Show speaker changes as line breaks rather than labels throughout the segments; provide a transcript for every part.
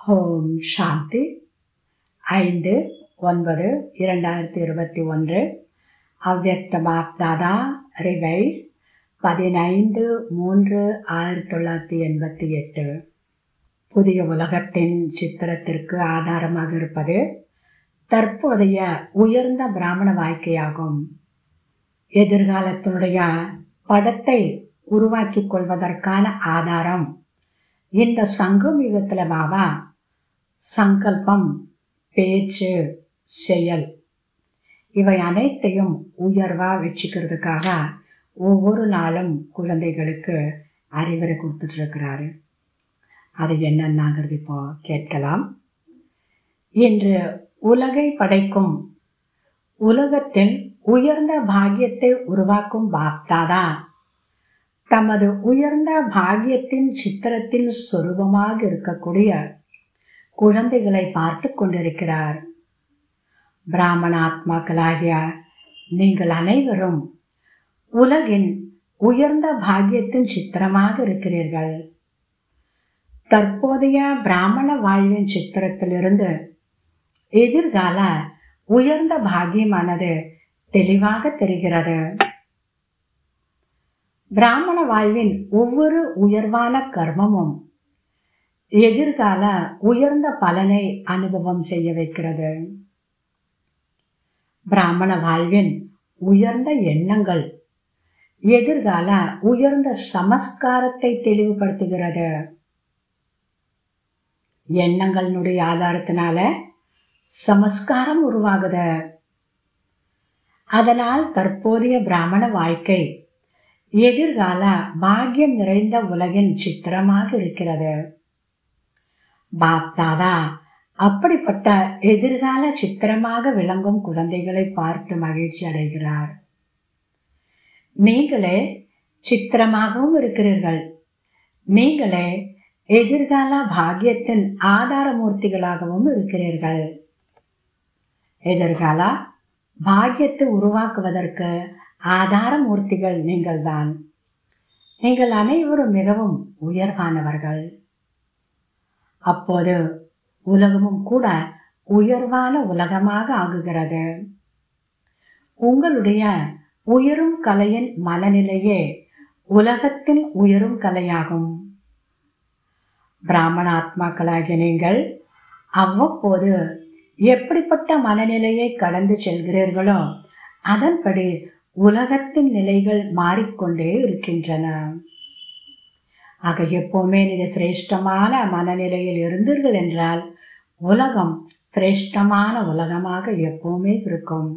ஓம் சாந்தி ஐந்து ஒன்பது இரண்டாயிரத்தி இருபத்தி ஒன்று அவ்வக்த பாப்தாதா ரிவைஸ் பதினைந்து மூன்று ஆயிரத்தி தொள்ளாயிரத்தி எண்பத்தி எட்டு புதிய உலகத்தின் சித்திரத்திற்கு ஆதாரமாக இருப்பது தற்போதைய உயர்ந்த பிராமண வாழ்க்கையாகும் எதிர்காலத்தினுடைய படத்தை உருவாக்கிக் கொள்வதற்கான ஆதாரம் இந்த சங்கம் யுகத்தில் பாபா சங்கல்பம் பேச்சு செயல் இவை அனைத்தையும் உயர்வாக வச்சுக்கிறதுக்காக ஒவ்வொரு நாளும் குழந்தைகளுக்கு அறிவுரை கொடுத்துட்ருக்கிறாரு அது என்னன்னாங்கிறது இப்போ கேட்கலாம் இன்று உலகை படைக்கும் உலகத்தின் உயர்ந்த பாக்கியத்தை உருவாக்கும் பாப்தாதா தமது உயர்ந்த பாகியத்தின் சித்திரத்தின் சொரூபமாக இருக்கக்கூடிய குழந்தைகளை பார்த்து கொண்டிருக்கிறார் பிராமண ஆத்மாக்களாகிய நீங்கள் அனைவரும் உலகின் உயர்ந்த பாக்கியத்தின் சித்திரமாக இருக்கிறீர்கள் தற்போதைய பிராமண வாழ்வின் சித்திரத்திலிருந்து எதிர்கால உயர்ந்த பாக்கியமானது தெளிவாக தெரிகிறது பிராமண வாழ்வின் ஒவ்வொரு உயர்வான கர்மமும் எதிர்கால உயர்ந்த பலனை அனுபவம் செய்ய வைக்கிறது பிராமண வாழ்வின் உயர்ந்த எண்ணங்கள் எதிர்கால உயர்ந்த சமஸ்காரத்தை தெளிவுபடுத்துகிறது எண்ணங்களினுடைய ஆதாரத்தினால சமஸ்காரம் உருவாகுது அதனால் தற்போதைய பிராமண வாழ்க்கை எதிர்கால பாக்கியம் நிறைந்த உலகின் சித்திரமாக இருக்கிறது பாப்தாதா அப்படிப்பட்ட எதிர்கால சித்திரமாக விளங்கும் குழந்தைகளை பார்த்து மகிழ்ச்சி அடைகிறார் நீங்களே சித்திரமாகவும் இருக்கிறீர்கள் நீங்களே எதிர்கால பாக்கியத்தின் ஆதாரமூர்த்திகளாகவும் இருக்கிறீர்கள் எதிர்கால பாக்கியத்தை உருவாக்குவதற்கு ஆதாரமூர்த்திகள் நீங்கள்தான் நீங்கள் அனைவரும் மிகவும் உயர்வானவர்கள் அப்போது உலகமும் கூட உயர்வான உலகமாக ஆகுகிறது உங்களுடைய உயரும் கலையின் மனநிலையே உலகத்தின் உயரும் கலையாகும் பிராமண ஆத்மாக்களாகிய நீங்கள் அவ்வப்போது எப்படிப்பட்ட மனநிலையை கடந்து செல்கிறீர்களோ அதன்படி உலகத்தின் நிலைகள் மாறிக்கொண்டே இருக்கின்றன ஆக எப்போவுமே நீங்கள் சிரேஷ்டமான மனநிலையில் இருந்தீர்கள் என்றால் உலகம் சிரேஷ்டமான உலகமாக எப்பவுமே இருக்கும்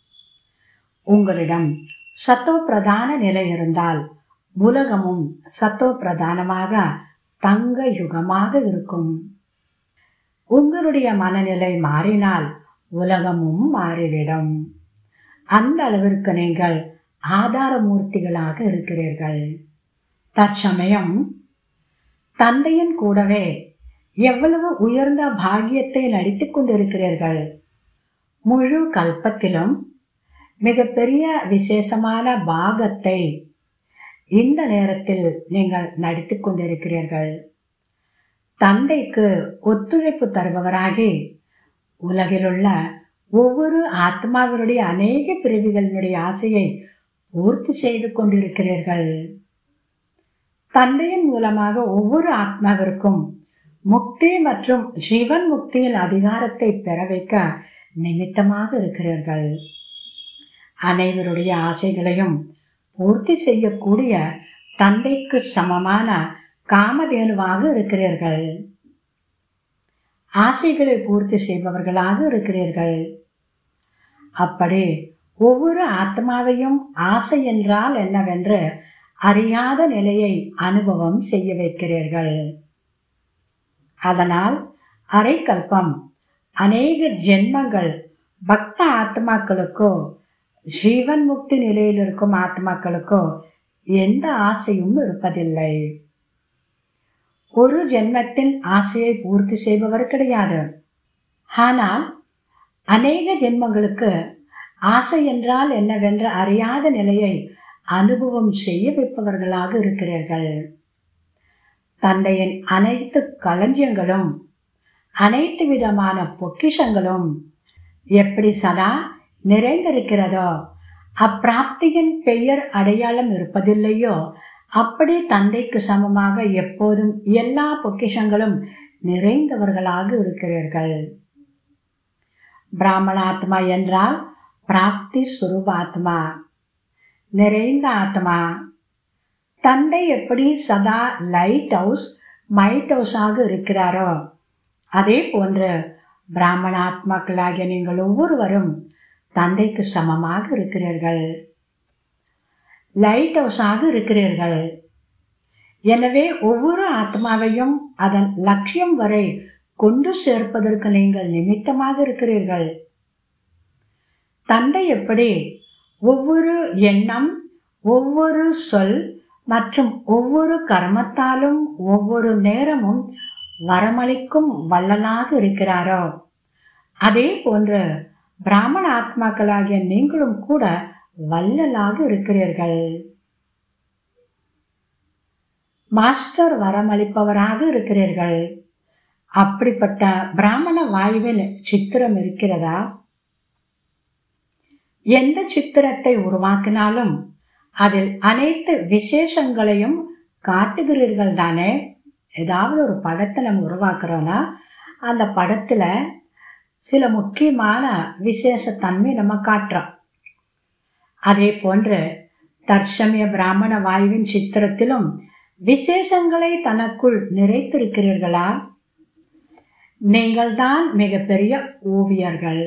உங்களிடம் சத்தோ பிரதான நிலை இருந்தால் உலகமும் சத்தோ பிரதானமாக தங்க யுகமாக இருக்கும் உங்களுடைய மனநிலை மாறினால் உலகமும் மாறிவிடும் அந்த அளவிற்கு நீங்கள் ஆதாரமூர்த்திகளாக இருக்கிறீர்கள் தற்சமயம் தந்தையின் கூடவே எவ்வளவு உயர்ந்த பாக்கியத்தை நடித்து கொண்டிருக்கிறீர்கள் முழு கல்பத்திலும் மிகப்பெரிய விசேஷமான பாகத்தை இந்த நேரத்தில் நீங்கள் நடித்து கொண்டிருக்கிறீர்கள் தந்தைக்கு ஒத்துழைப்பு தருபவராகி உலகிலுள்ள ஒவ்வொரு ஆத்மாவினுடைய அநேக பிரிவுகளினுடைய ஆசையை பூர்த்தி செய்து கொண்டிருக்கிறீர்கள் தந்தையின் மூலமாக ஒவ்வொரு ஆத்மாவிற்கும் முக்தி மற்றும் ஜீவன் முக்தியின் அதிகாரத்தை பெற வைக்க நிமித்தமாக இருக்கிறீர்கள் அனைவருடைய ஆசைகளையும் பூர்த்தி செய்யக்கூடிய தந்தைக்கு சமமான காமதேனுவாக இருக்கிறீர்கள் ஆசைகளை பூர்த்தி செய்பவர்களாக இருக்கிறீர்கள் அப்படி ஒவ்வொரு ஆத்மாவையும் ஆசை என்றால் என்னவென்று அறியாத நிலையை அனுபவம் செய்ய வைக்கிறீர்கள் அதனால் அரைக்கல்பம் அநேக ஜென்மங்கள் பக்த ஆத்மாக்களுக்கோ ஜீவன் முக்தி நிலையில் இருக்கும் ஆத்மாக்களுக்கோ எந்த ஆசையும் இருப்பதில்லை ஒரு ஜென்மத்தின் ஆசையை பூர்த்தி செய்பவர் கிடையாது ஆனால் அநேக ஜென்மங்களுக்கு ஆசை என்றால் என்னவென்று அறியாத நிலையை அனுபவம் செய்ய வைப்பவர்களாக இருக்கிறீர்கள் தந்தையின் அனைத்து களஞ்சியங்களும் அனைத்து விதமான பொக்கிஷங்களும் எப்படி சதா நிறைந்திருக்கிறதோ அப்பிராப்தியின் பெயர் அடையாளம் இருப்பதில்லையோ அப்படி தந்தைக்கு சமமாக எப்போதும் எல்லா பொக்கிஷங்களும் நிறைந்தவர்களாக இருக்கிறீர்கள் பிராமணாத்மா என்றால் பிராப்தி சுரூபாத்மா நிறைந்த ஆத்மா தந்தை எப்படி சதா லைட் ஹவுஸ் மைட் ஹவுஸாக இருக்கிறாரோ அதே போன்று பிராமண ஆத்மாக்களாகிய நீங்கள் ஒவ்வொருவரும் தந்தைக்கு சமமாக இருக்கிறீர்கள் லைட் ஹவுஸாக இருக்கிறீர்கள் எனவே ஒவ்வொரு ஆத்மாவையும் அதன் லட்சியம் வரை கொண்டு சேர்ப்பதற்கு நீங்கள் நிமித்தமாக இருக்கிறீர்கள் தந்தை எப்படி ஒவ்வொரு எண்ணம் ஒவ்வொரு சொல் மற்றும் ஒவ்வொரு கர்மத்தாலும் ஒவ்வொரு நேரமும் வரமளிக்கும் வள்ளலாக இருக்கிறாரோ அதே போன்று பிராமண ஆத்மாக்களாகிய நீங்களும் கூட வள்ளலாக இருக்கிறீர்கள் மாஸ்டர் வரமளிப்பவராக இருக்கிறீர்கள் அப்படிப்பட்ட பிராமண வாழ்வில் சித்திரம் இருக்கிறதா எந்த சித்திரத்தை உருவாக்கினாலும் அதில் அனைத்து விசேஷங்களையும் காட்டுகிறீர்கள் தானே ஏதாவது ஒரு படத்தை நம்ம உருவாக்குறோன்னா அந்த படத்தில் சில முக்கியமான விசேஷத்தன்மை நம்ம காட்டுறோம் அதே போன்று தற்சமய பிராமண வாழ்வின் சித்திரத்திலும் விசேஷங்களை தனக்குள் நிறைத்திருக்கிறீர்களா நீங்கள்தான் மிகப்பெரிய ஓவியர்கள்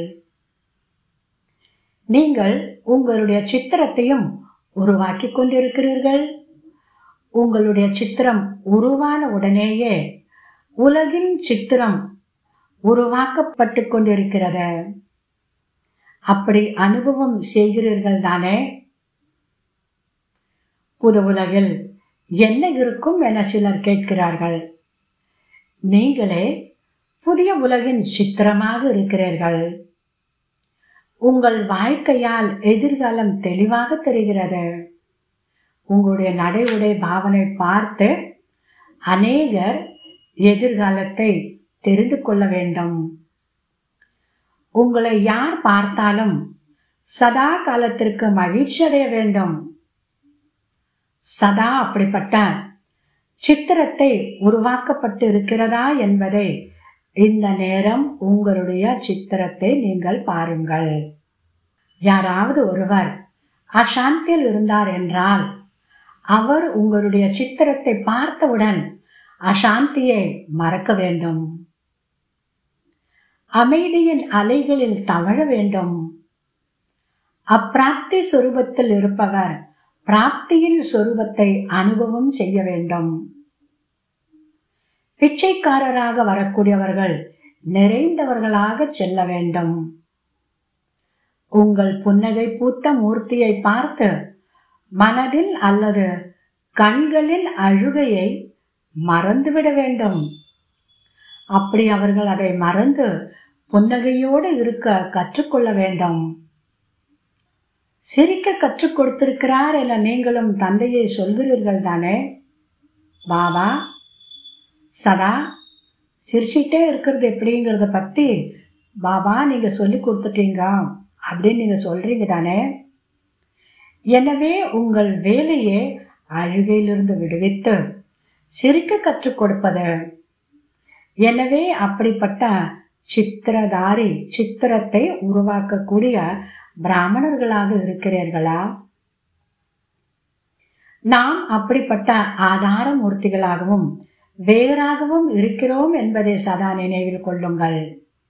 நீங்கள் உங்களுடைய சித்திரத்தையும் உருவாக்கி கொண்டிருக்கிறீர்கள் உங்களுடைய சித்திரம் உருவான உடனேயே உலகின் சித்திரம் உருவாக்கப்பட்டு கொண்டிருக்கிறது அப்படி அனுபவம் செய்கிறீர்கள் தானே புது உலகில் என்ன இருக்கும் என சிலர் கேட்கிறார்கள் நீங்களே புதிய உலகின் சித்திரமாக இருக்கிறீர்கள் உங்கள் வாழ்க்கையால் எதிர்காலம் தெளிவாக தெரிகிறது உங்களுடைய நடை உடை பாவனை பார்த்து அநேகர் எதிர்காலத்தை தெரிந்து கொள்ள வேண்டும் உங்களை யார் பார்த்தாலும் சதா காலத்திற்கு மகிழ்ச்சி அடைய வேண்டும் சதா அப்படிப்பட்ட சித்திரத்தை உருவாக்கப்பட்டு இருக்கிறதா என்பதை இந்த நேரம் உங்களுடைய சித்திரத்தை நீங்கள் பாருங்கள் யாராவது ஒருவர் அசாந்தியில் இருந்தார் என்றால் அவர் உங்களுடைய சித்திரத்தை பார்த்தவுடன் அசாந்தியை மறக்க வேண்டும் அமைதியின் அலைகளில் தவழ வேண்டும் அப்பிராப்தி சொரூபத்தில் இருப்பவர் பிராப்தியின் சொரூபத்தை அனுபவம் செய்ய வேண்டும் பிச்சைக்காரராக வரக்கூடியவர்கள் நிறைந்தவர்களாக செல்ல வேண்டும் உங்கள் புன்னகை பூத்த மூர்த்தியை பார்த்து மனதில் அல்லது கண்களில் அழுகையை மறந்துவிட வேண்டும் அப்படி அவர்கள் அதை மறந்து புன்னகையோடு இருக்க கற்றுக்கொள்ள வேண்டும் சிரிக்க கற்றுக் கொடுத்திருக்கிறார் என நீங்களும் தந்தையை சொல்கிறீர்கள் தானே பாபா சதா சிரிச்சிட்டே இருக்கிறது எப்படிங்கிறத பற்றி பாபா நீங்கள் சொல்லி கொடுத்துட்டீங்க அப்படின்னு நீங்கள் சொல்கிறீங்க தானே எனவே உங்கள் வேலையே அழுகையிலிருந்து விடுவித்து சிரிக்க கற்றுக் கொடுப்பது எனவே அப்படிப்பட்ட சித்திரதாரி சித்திரத்தை உருவாக்கக்கூடிய பிராமணர்களாக இருக்கிறீர்களா நாம் அப்படிப்பட்ட ஆதார மூர்த்திகளாகவும் வேறாகவும் இருக்கிறோம் என்பதை சதா நினைவில் கொள்ளுங்கள்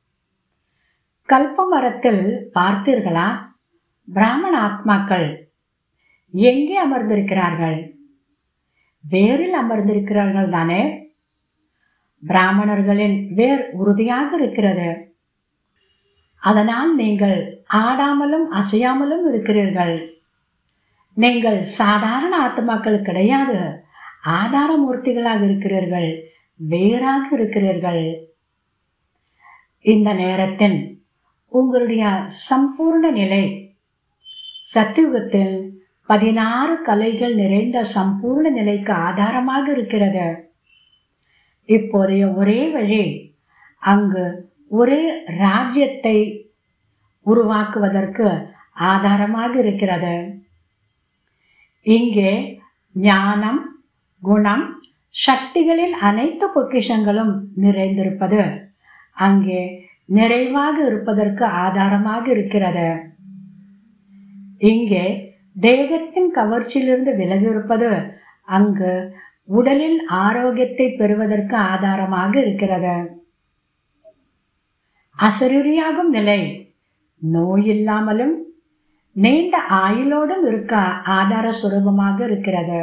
கல்ப மரத்தில் பார்த்தீர்களா பிராமண ஆத்மாக்கள் எங்கே அமர்ந்திருக்கிறார்கள் வேரில் அமர்ந்திருக்கிறார்கள் தானே பிராமணர்களின் வேர் உறுதியாக இருக்கிறது அதனால் நீங்கள் ஆடாமலும் அசையாமலும் இருக்கிறீர்கள் நீங்கள் சாதாரண ஆத்மாக்கள் கிடையாது ஆதார மூர்த்திகளாக இருக்கிறீர்கள் வேறாக இருக்கிறீர்கள் இந்த நேரத்தில் உங்களுடைய சம்பூர்ண நிலை சத்தியுகத்தில் பதினாறு கலைகள் நிறைந்த சம்பூர்ண நிலைக்கு ஆதாரமாக இருக்கிறது இப்போதைய ஒரே வழி அங்கு ஒரே ராஜ்யத்தை உருவாக்குவதற்கு ஆதாரமாக இருக்கிறது இங்கே ஞானம் குணம் சக்திகளின் அனைத்து பொக்கிஷங்களும் நிறைந்திருப்பது அங்கே நிறைவாக இருப்பதற்கு ஆதாரமாக இருக்கிறது இங்கே தேகத்தின் கவர்ச்சியிலிருந்து விலகி இருப்பது அங்கு உடலில் ஆரோக்கியத்தை பெறுவதற்கு ஆதாரமாக இருக்கிறது அசரீரியாகும் நிலை நோய் இல்லாமலும் நீண்ட ஆயுளோடும் இருக்க ஆதார சுரூபமாக இருக்கிறது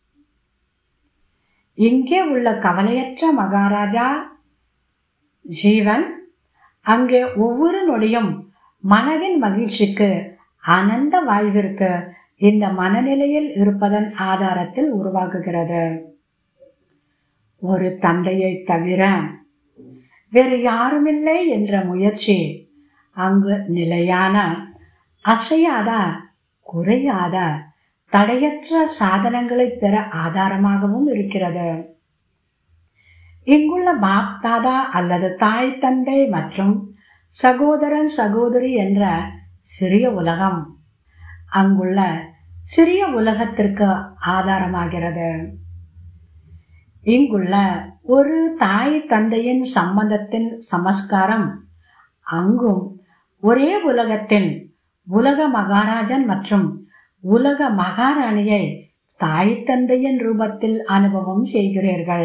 இங்கே உள்ள கவலையற்ற மகாராஜா ஜீவன் அங்கே ஒவ்வொரு நொடியும் மனதின் மகிழ்ச்சிக்கு ஆனந்த வாழ்விற்கு இந்த மனநிலையில் இருப்பதன் ஆதாரத்தில் உருவாகுகிறது ஒரு தந்தையை தவிர வேறு யாருமில்லை என்ற முயற்சி அங்கு நிலையான அசையாத குறையாத தடையற்ற சாதனங்களை பெற ஆதாரமாகவும் இருக்கிறது இங்குள்ள பாப் தாதா அல்லது தாய் தந்தை மற்றும் சகோதரன் சகோதரி என்ற சிறிய உலகம் அங்குள்ள சிறிய உலகத்திற்கு ஆதாரமாகிறது இங்குள்ள ஒரு தாய் தந்தையின் சம்பந்தத்தின் சமஸ்காரம் அங்கும் ஒரே உலகத்தின் உலக மகாராஜன் மற்றும் உலக மகாராணியை தாய் தந்தையின் ரூபத்தில் அனுபவம் செய்கிறீர்கள்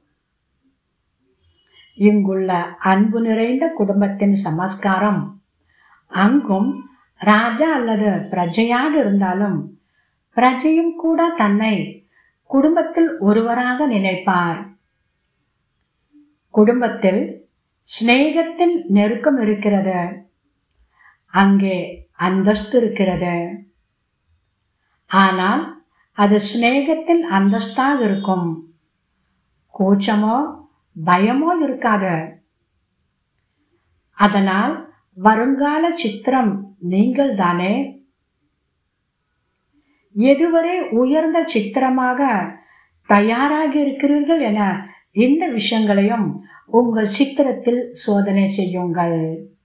இங்குள்ள அன்பு நிறைந்த குடும்பத்தின் சமஸ்காரம் அங்கும் ராஜா அல்லது பிரஜையாக இருந்தாலும் பிரஜையும் கூட தன்னை குடும்பத்தில் ஒருவராக நினைப்பார் குடும்பத்தில் சிநேகத்தின் நெருக்கம் இருக்கிறது அங்கே அந்தஸ்து இருக்கிறது ஆனால் அது சிநேகத்தின் அந்தஸ்தாக இருக்கும் கூச்சமோ பயமோ இருக்காது அதனால் வருங்கால சித்திரம் நீங்கள் தானே எதுவரை உயர்ந்த சித்திரமாக தயாராகி இருக்கிறீர்கள் என இந்த விஷயங்களையும் உங்கள் சித்திரத்தில் சோதனை செய்யுங்கள்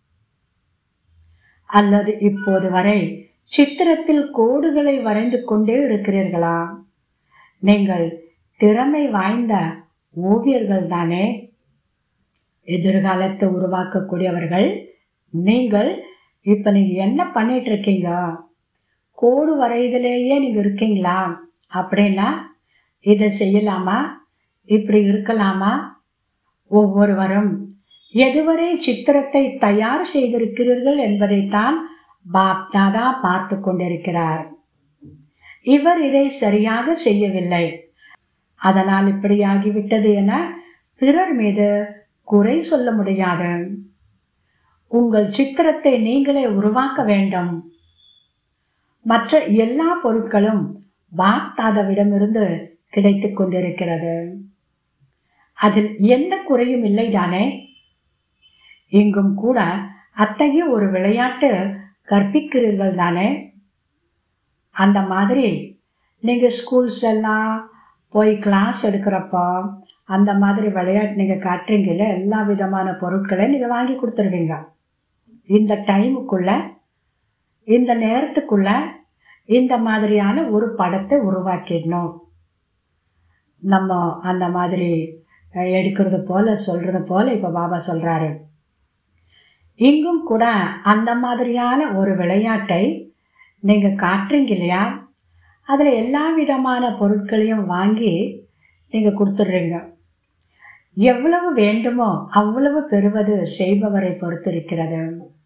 அல்லது இப்போது வரை சித்திரத்தில் கோடுகளை வரைந்து கொண்டே இருக்கிறீர்களா நீங்கள் திறமை வாய்ந்த ஓவியர்கள் தானே எதிர்காலத்தை உருவாக்கக்கூடியவர்கள் நீங்கள் இப்போ நீங்கள் என்ன பண்ணிட்டு இருக்கீங்க கோடு வரைதலேயே நீங்கள் இருக்கீங்களா அப்படின்னா இதை செய்யலாமா இப்படி இருக்கலாமா ஒவ்வொருவரும் எதுவரை சித்திரத்தை தயார் செய்திருக்கிறீர்கள் என்பதைத்தான் பாப் தாதா பார்த்து கொண்டிருக்கிறார் இவர் இதை சரியாக செய்யவில்லை அதனால் இப்படியாகிவிட்டது என பிறர் மீது குறை சொல்ல முடியாது உங்கள் சித்திரத்தை நீங்களே உருவாக்க வேண்டும் மற்ற எல்லா பொருட்களும் பாக்தாதவிடமிருந்து கிடைத்து கொண்டிருக்கிறது அதில் எந்த குறையும் இல்லை தானே இங்கும் கூட அத்தகைய ஒரு விளையாட்டு கற்பிக்கிறீர்கள் தானே அந்த மாதிரி நீங்கள் ஸ்கூல்ஸ்லாம் போய் கிளாஸ் எடுக்கிறப்போ அந்த மாதிரி விளையாட்டு நீங்கள் காட்டுறீங்கல்ல எல்லா விதமான பொருட்களையும் நீங்கள் வாங்கி கொடுத்துருவீங்க இந்த டைமுக்குள்ள இந்த நேரத்துக்குள்ள இந்த மாதிரியான ஒரு படத்தை உருவாக்கிடணும் நம்ம அந்த மாதிரி எடுக்கிறது போல சொல்றது போல இப்போ பாபா சொல்றாரு இங்கும் கூட அந்த மாதிரியான ஒரு விளையாட்டை நீங்க காட்டுறீங்க இல்லையா அதில் எல்லா விதமான பொருட்களையும் வாங்கி நீங்க கொடுத்துடுறீங்க எவ்வளவு வேண்டுமோ அவ்வளவு பெறுவது செய்பவரை பொறுத்து இருக்கிறது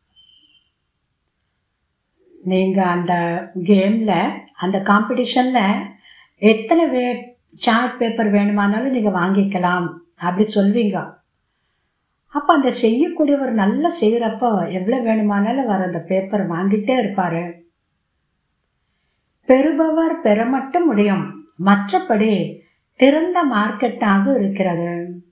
நீங்க அந்த கேம்ல அந்த காம்படிஷன்ல எத்தனை வே சார்ட் பேப்பர் வேணுமானாலும் நீங்க வாங்கிக்கலாம் அப்படி சொல்வீங்க அப்போ அந்த செய்யக்கூடியவர் நல்லா செய்கிறப்போ எவ்வளோ வேணுமானாலும் வர அந்த பேப்பர் வாங்கிட்டே இருப்பார் பெறுபவர் பெற மட்டும் முடியும் மற்றபடி திறந்த மார்க்கெட்டாக இருக்கிறது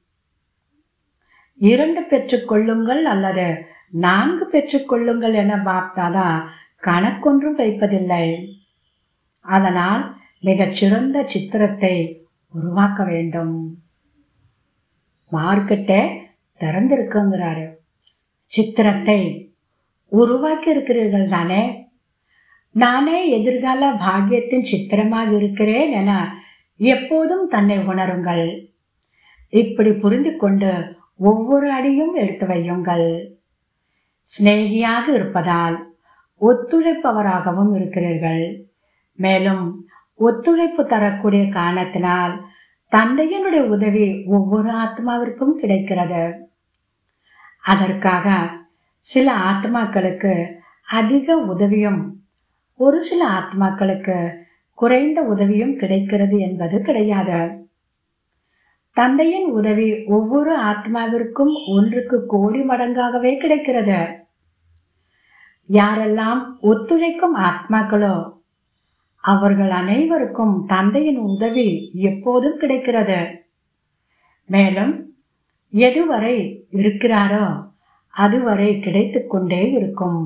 இரண்டு பெற்றுக்கொள்ளுங்கள் அல்லது நான்கு பெற்றுக்கொள்ளுங்கள் என பார்த்தாதா கணக்கொன்றும் வைப்பதில்லை அதனால் மிகச்சிறந்த சித்திரத்தை உருவாக்க வேண்டும் மார்க்கெட்டை திறந்திருக்குங்கிறாரு சித்திரத்தை உருவாக்கி இருக்கிறீர்கள் தானே நானே எதிர்கால பாக்கியத்தின் சித்திரமாக இருக்கிறேன் என எப்போதும் தன்னை உணருங்கள் இப்படி புரிந்து கொண்டு ஒவ்வொரு அடியும் எடுத்து வையுங்கள் சிநேகியாக இருப்பதால் ஒத்துழைப்பவராகவும் இருக்கிறீர்கள் மேலும் ஒத்துழைப்பு தரக்கூடிய காரணத்தினால் தந்தையினுடைய உதவி ஒவ்வொரு ஆத்மாவிற்கும் கிடைக்கிறது அதற்காக சில ஆத்மாக்களுக்கு அதிக உதவியும் ஒரு சில ஆத்மாக்களுக்கு குறைந்த உதவியும் கிடைக்கிறது என்பது கிடையாது தந்தையின் உதவி ஒவ்வொரு ஆத்மாவிற்கும் ஒன்றுக்கு கோடி மடங்காகவே கிடைக்கிறது யாரெல்லாம் ஒத்துழைக்கும் ஆத்மாக்களோ அவர்கள் அனைவருக்கும் தந்தையின் உதவி எப்போதும் கிடைக்கிறது மேலும் எதுவரை இருக்கிறாரோ அதுவரை கிடைத்து கொண்டே இருக்கும்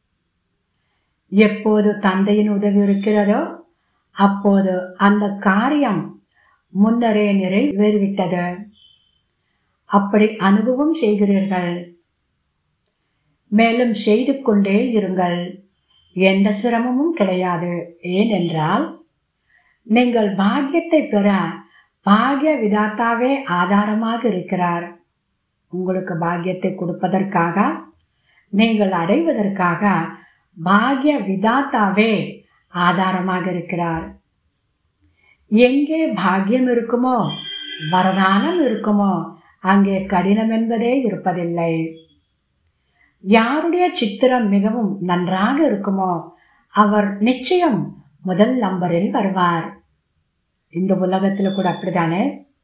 எப்போது தந்தையின் உதவி இருக்கிறதோ அப்போது அந்த காரியம் முன்னரே நிறைவேறிவிட்டது அப்படி அனுபவம் செய்கிறீர்கள் மேலும் செய்து கொண்டே இருங்கள் எந்த சிரமமும் கிடையாது ஏனென்றால் நீங்கள் பாக்கியத்தை பெற பாகிய விதாத்தாவே ஆதாரமாக இருக்கிறார் உங்களுக்கு பாக்கியத்தை கொடுப்பதற்காக நீங்கள் அடைவதற்காக பாகிய விதாத்தாவே ஆதாரமாக இருக்கிறார் எங்கே பாக்கியம் இருக்குமோ வரதானம் இருக்குமோ அங்கே கடினம் என்பதே இருப்பதில்லை யாருடைய சித்திரம் மிகவும் நன்றாக இருக்குமோ அவர் நிச்சயம் முதல் நம்பரில் வருவார் இந்த உலகத்தில் கூட அப்படித்தானே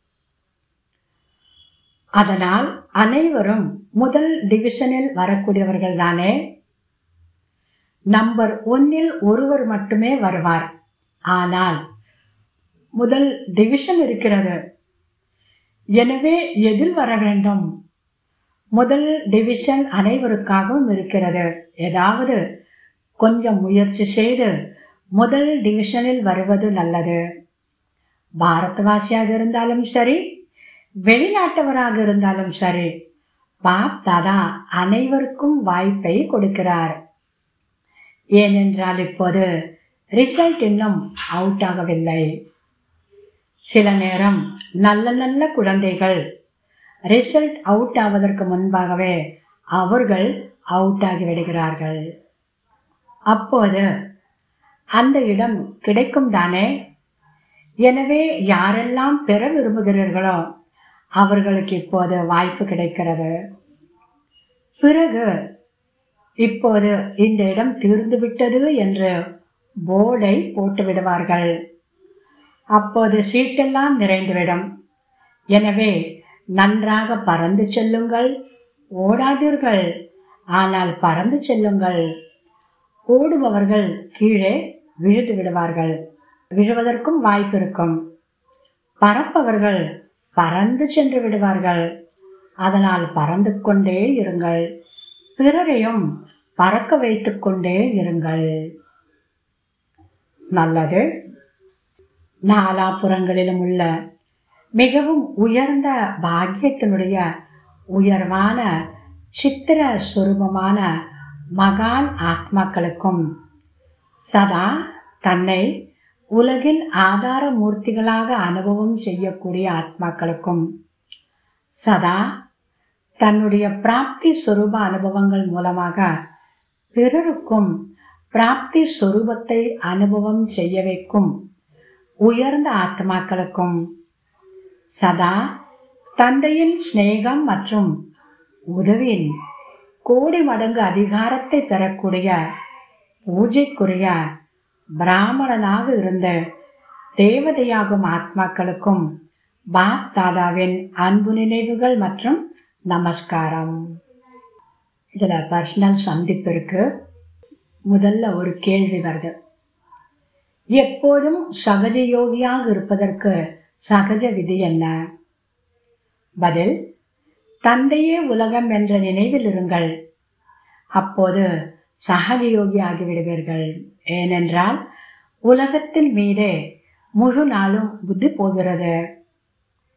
அதனால் அனைவரும் முதல் டிவிஷனில் வரக்கூடியவர்கள் தானே நம்பர் ஒன்னில் ஒருவர் மட்டுமே வருவார் ஆனால் முதல் டிவிஷன் இருக்கிறது எனவே எதில் வர வேண்டும் முதல் டிவிஷன் அனைவருக்காகவும் இருக்கிறது ஏதாவது கொஞ்சம் முயற்சி செய்து முதல் டிவிஷனில் வருவது நல்லது பாரத்வாசியாக இருந்தாலும் சரி வெளிநாட்டவராக இருந்தாலும் சரி பாப் தாதா அனைவருக்கும் வாய்ப்பை கொடுக்கிறார் ஏனென்றால் இப்போது ரிசல்ட் இன்னும் அவுட் ஆகவில்லை சில நேரம் நல்ல நல்ல குழந்தைகள் ரிசல்ட் அவுட் ஆவதற்கு முன்பாகவே அவர்கள் அவுட் ஆகி விடுகிறார்கள் அப்போது அந்த இடம் கிடைக்கும் தானே எனவே யாரெல்லாம் பெற விரும்புகிறீர்களோ அவர்களுக்கு இப்போது வாய்ப்பு கிடைக்கிறது பிறகு இப்போது இந்த இடம் தீர்ந்து விட்டது என்று போர்டை போட்டு விடுவார்கள் அப்போது சீட்டெல்லாம் நிறைந்துவிடும் எனவே நன்றாக பறந்து செல்லுங்கள் ஓடாதீர்கள் ஆனால் பறந்து செல்லுங்கள் ஓடுபவர்கள் கீழே விழுந்து விடுவார்கள் விழுவதற்கும் வாய்ப்பு இருக்கும் பறப்பவர்கள் பறந்து சென்று விடுவார்கள் அதனால் பறந்து கொண்டே இருங்கள் பிறரையும் பறக்க வைத்துக் கொண்டே இருங்கள் நல்லது நாலாபுறங்களிலும் உள்ள மிகவும் உயர்ந்த பாக்கியத்தினுடைய உயர்வான சித்திர சுரூபமான மகான் ஆத்மாக்களுக்கும் சதா தன்னை உலகில் ஆதார மூர்த்திகளாக அனுபவம் செய்யக்கூடிய ஆத்மாக்களுக்கும் சதா தன்னுடைய பிராப்தி சொரூப அனுபவங்கள் மூலமாக பிறருக்கும் பிராப்தி சொரூபத்தை அனுபவம் செய்ய வைக்கும் உயர்ந்த ஆத்மாக்களுக்கும் சதா தந்தையின் சிநேகம் மற்றும் உதவியின் கோடி மடங்கு அதிகாரத்தை பெறக்கூடிய பூஜைக்குரிய பிராமணனாக இருந்த தேவதையாகும் ஆத்மாக்களுக்கும் பாப் தாதாவின் அன்பு நினைவுகள் மற்றும் நமஸ்காரம் இதில் பர்சனல் சந்திப்பு இருக்கு முதல்ல ஒரு கேள்வி வருது எப்போதும் சகஜ யோகியாக இருப்பதற்கு சகஜ விதி என்ன பதில் தந்தையே உலகம் என்ற நினைவில் இருங்கள் அப்போது சகஜயோகி ஆகிவிடுவீர்கள் ஏனென்றால் உலகத்தின் மீதே முழு நாளும் புத்தி போகிறது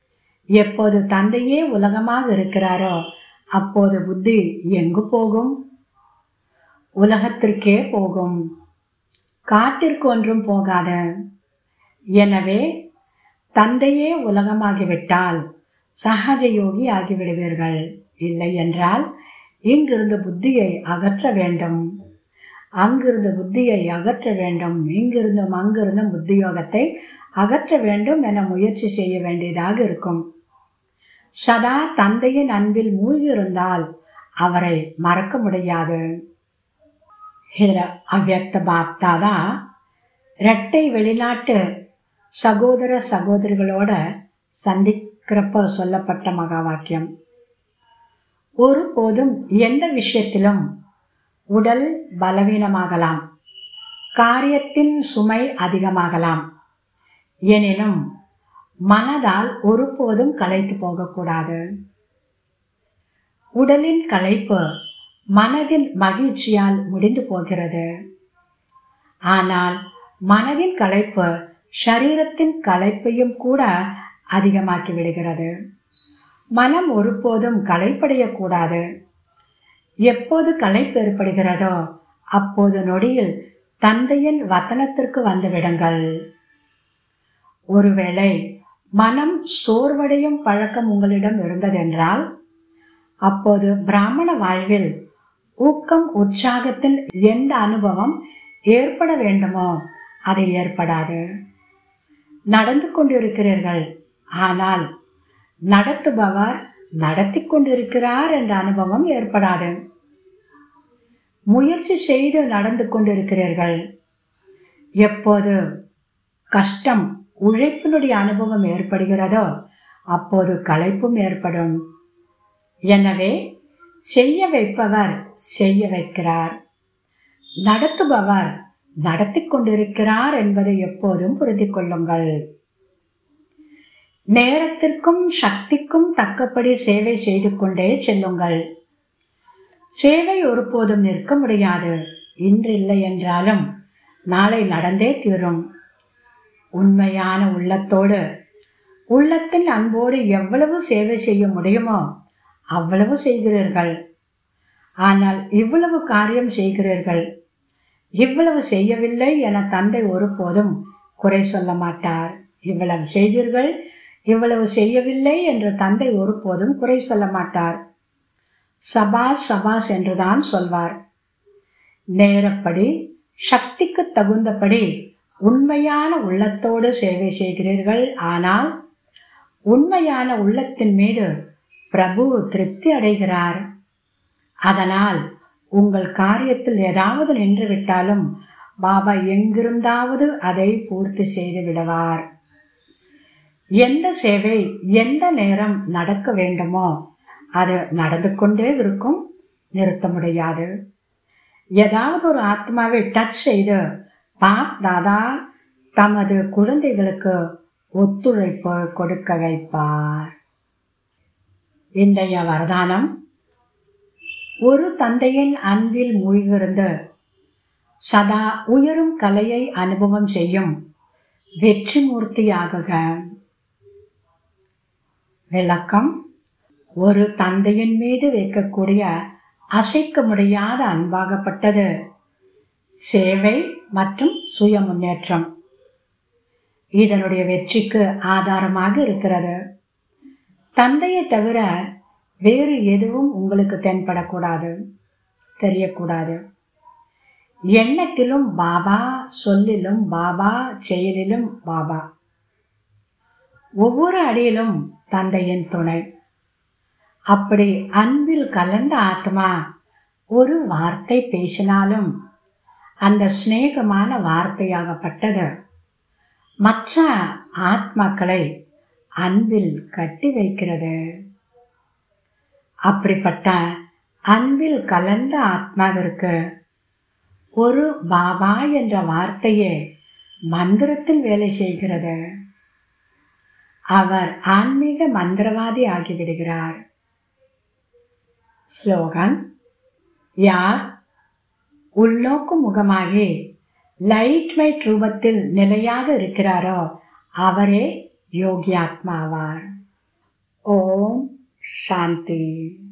எப்போது தந்தையே உலகமாக இருக்கிறாரோ அப்போது புத்தி எங்கு போகும் உலகத்திற்கே போகும் காட்டிற்கு ஒன்றும் போகாத எனவே தந்தையே உலகமாகிவிட்டால் சகஜ யோகி ஆகிவிடுவீர்கள் இல்லை என்றால் இங்கிருந்து புத்தியை அகற்ற வேண்டும் அங்கிருந்து புத்தியை அகற்ற வேண்டும் இங்கிருந்தும் அங்கிருந்தும் புத்தி யோகத்தை அகற்ற வேண்டும் என முயற்சி செய்ய வேண்டியதாக இருக்கும் சதா தந்தையின் அன்பில் மூழ்கியிருந்தால் அவரை மறக்க முடியாது இதில் அவ்வக்த பாப்தா தான் இரட்டை வெளிநாட்டு சகோதர சகோதரிகளோட சந்திக்கிறப்ப சொல்லப்பட்ட மகா வாக்கியம் ஒருபோதும் எந்த விஷயத்திலும் உடல் பலவீனமாகலாம் காரியத்தின் சுமை அதிகமாகலாம் எனினும் மனதால் ஒருபோதும் களைத்து போகக்கூடாது உடலின் களைப்பு மனதின் மகிழ்ச்சியால் முடிந்து போகிறது ஆனால் மனதின் களைப்பு ஷரீரத்தின் களைப்பையும் கூட அதிகமாக்கி விடுகிறது மனம் ஒருபோதும் களைப்படையக்கூடாது எப்போது களைப்பு ஏற்படுகிறதோ அப்போது நொடியில் தந்தையின் வத்தனத்திற்கு வந்துவிடுங்கள் ஒருவேளை மனம் சோர்வடையும் பழக்கம் உங்களிடம் இருந்ததென்றால் அப்போது பிராமண வாழ்வில் ஊக்கம் உற்சாகத்தின் எந்த அனுபவம் ஏற்பட வேண்டுமோ அது ஏற்படாது நடந்து கொண்டிருக்கிறீர்கள் ஆனால் நடத்துபவர் நடத்தி கொண்டிருக்கிறார் என்ற அனுபவம் ஏற்படாது முயற்சி செய்து நடந்து கொண்டிருக்கிறீர்கள் எப்போது கஷ்டம் உழைப்பினுடைய அனுபவம் ஏற்படுகிறதோ அப்போது களைப்பும் ஏற்படும் எனவே செய்ய வைப்பவர் செய்ய வைக்கிறார் நடத்துபவர் நடத்தி கொண்டிருக்கிறார் என்பதை எப்போதும் புரிந்து கொள்ளுங்கள் நேரத்திற்கும் சக்திக்கும் தக்கபடி சேவை செய்து கொண்டே செல்லுங்கள் சேவை ஒருபோதும் நிற்க முடியாது இன்று இல்லை என்றாலும் நாளை நடந்தே தீரும் உண்மையான உள்ளத்தோடு உள்ளத்தின் அன்போடு எவ்வளவு சேவை செய்ய முடியுமோ அவ்வளவு செய்கிறீர்கள் ஆனால் இவ்வளவு காரியம் செய்கிறீர்கள் இவ்வளவு செய்யவில்லை என தந்தை ஒருபோதும் குறை சொல்ல மாட்டார் இவ்வளவு செய்தீர்கள் இவ்வளவு செய்யவில்லை என்று தந்தை ஒருபோதும் குறை சொல்ல மாட்டார் சபாஸ் சபாஸ் என்றுதான் சொல்வார் நேரப்படி சக்திக்கு தகுந்தபடி உண்மையான உள்ளத்தோடு சேவை செய்கிறீர்கள் ஆனால் உண்மையான உள்ளத்தின் மீது பிரபு திருப்தி அடைகிறார் அதனால் உங்கள் காரியத்தில் ஏதாவது நின்றுவிட்டாலும் பாபா எங்கிருந்தாவது அதை பூர்த்தி செய்து விடுவார் எந்த சேவை எந்த நேரம் நடக்க வேண்டுமோ அது நடந்து கொண்டே இருக்கும் நிறுத்த முடியாது ஏதாவது ஒரு ஆத்மாவை டச் செய்து பாப் தாதா தமது குழந்தைகளுக்கு ஒத்துழைப்பு கொடுக்க வைப்பார் இன்றைய வரதானம் ஒரு தந்தையின் அன்பில் மூழ்கிருந்து சதா உயரும் கலையை அனுபவம் செய்யும் வெற்றி மூர்த்தியாகுக விளக்கம் ஒரு தந்தையின் மீது வைக்கக்கூடிய அசைக்க முடியாத அன்பாகப்பட்டது சேவை மற்றும் சுய முன்னேற்றம் இதனுடைய வெற்றிக்கு ஆதாரமாக இருக்கிறது தந்தையை தவிர வேறு எதுவும் உங்களுக்கு தென்படக்கூடாது தெரியக்கூடாது எண்ணத்திலும் பாபா சொல்லிலும் பாபா செயலிலும் பாபா ஒவ்வொரு அடியிலும் தந்தையின் துணை அப்படி அன்பில் கலந்த ஆத்மா ஒரு வார்த்தை பேசினாலும் அந்த சிநேகமான வார்த்தையாகப்பட்டது மற்ற ஆத்மாக்களை அன்பில் கட்டி வைக்கிறது அப்படிப்பட்ட அன்பில் கலந்த ஆத்மாவிற்கு ஒரு பாபா என்ற வார்த்தையே மந்திரத்தில் வேலை செய்கிறது அவர் ஆன்மீக மந்திரவாதி ஆகிவிடுகிறார் ஸ்லோகன் யார் உள்நோக்கு முகமாகி லைட் மைட் ரூபத்தில் நிலையாக இருக்கிறாரோ அவரே யோகி ஆத்மாவார் ஓம் சாந்தி